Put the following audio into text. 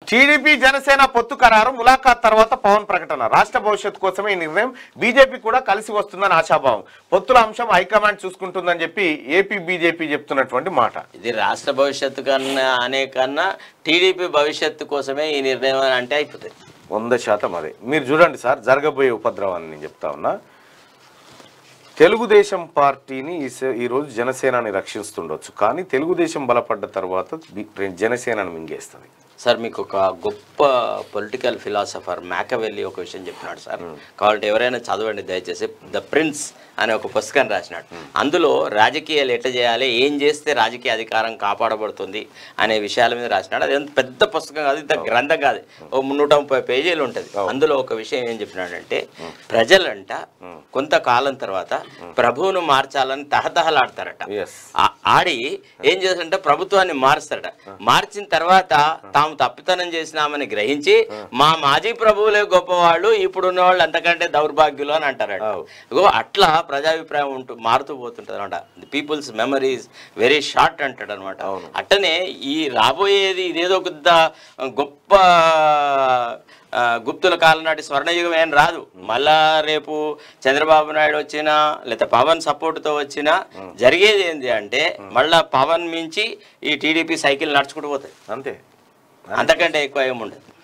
TDP Janasena పొత్తు ఖరారు ములాఖాత్ తర్వాత పవన్ ప్రకటన రాష్ట్ర భవిష్యత్తు కోసమే ఈ నిర్ణయం బీజేపీ కూడా కలిసి వస్తుందని ఆశాభావం పొత్తుల అంశం హైకమాండ్ చూసుకుంటుందని చెప్పి ఏపీ బీజేపీ చెప్తున్నటువంటి మాట ఇది రాష్ట్ర భవిష్యత్తు కన్నా అనే కన్నా టీడీపీ భవిష్యత్తు కోసమే ఈ నిర్ణయం అని అంటే అయిపోతుంది వంద శాతం అదే మీరు చూడండి సార్ జరగబోయే ఉపద్రవాన్ని నేను చెప్తా ఉన్నా తెలుగుదేశం పార్టీని ఈ స- ఈరోజు జనసేనని రక్షిస్తుండొచ్చు కానీ తెలుగుదేశం బలపడ్డ తర్వాత బి- జనసేనను మింగేస్తుంది సార్ మీకు ఒక గొప్ప పొలిటికల్ ఫిలాసఫర్ మ్యాకవెల్లి ఒక విషయం చెప్పినాడు సార్ కాబట్టి ఎవరైనా చదవండి దయచేసి ద ప్రిన్స్ అనే ఒక పుస్తకం రాసినాడు అందులో రాజకీయాలు ఎట్ట చేయాలి ఏం చేస్తే రాజకీయ అధికారం కాపాడబడుతుంది అనే విషయాల మీద రాసినాడు అది ఎంత పెద్ద పుస్తకం కాదు ఇంత గ్రంథం కాదు ఓ నూట ముప్పై పేజీలు ఉంటుంది అందులో ఒక విషయం ఏం చెప్పినాడంటే ప్రజలంట కొంతకాలం తర్వాత ప్రభువును మార్చాలని తహతహలాడతారట Yes. ఆ- ఆడి ఏం చేస్తారంటే ప్రభుత్వాన్ని మారుస్తారట మార్చిన తర్వాత తాము తప్పితనం చేసినామని గ్రహించి మా మాజీ ప్రభువులే గొప్పవాళ్ళు ఇప్పుడున్న వాళ్ళు అంతకంటే దౌర్భాగ్యులు అని అంటారట ఇగో అట్లా ప్రజాభిప్రాయం ఉంటూ మారుతూ పోతుంటది అనమాట the people's memories very short అంటాడు అనమాట అట్టనే ఈ రాబోయేది ఇదేదో పెద్ద గొప్ప ఆ, గుప్తుల కాలం నాటి స్వర్ణయుగం ఏం రాదు మళ్ళా రేపు చంద్రబాబు నాయుడు వచ్చినా లేదా పవన్ సపోర్ట్తో వచ్చినా జరిగేది ఏంటి అంటే మళ్ళా పవన్ మించి ఈ టీడీపీ సైకిల్ నడుచుకుంటూ పోతుంది అంతే అంతకంటే ఎక్కువ ఏముండదు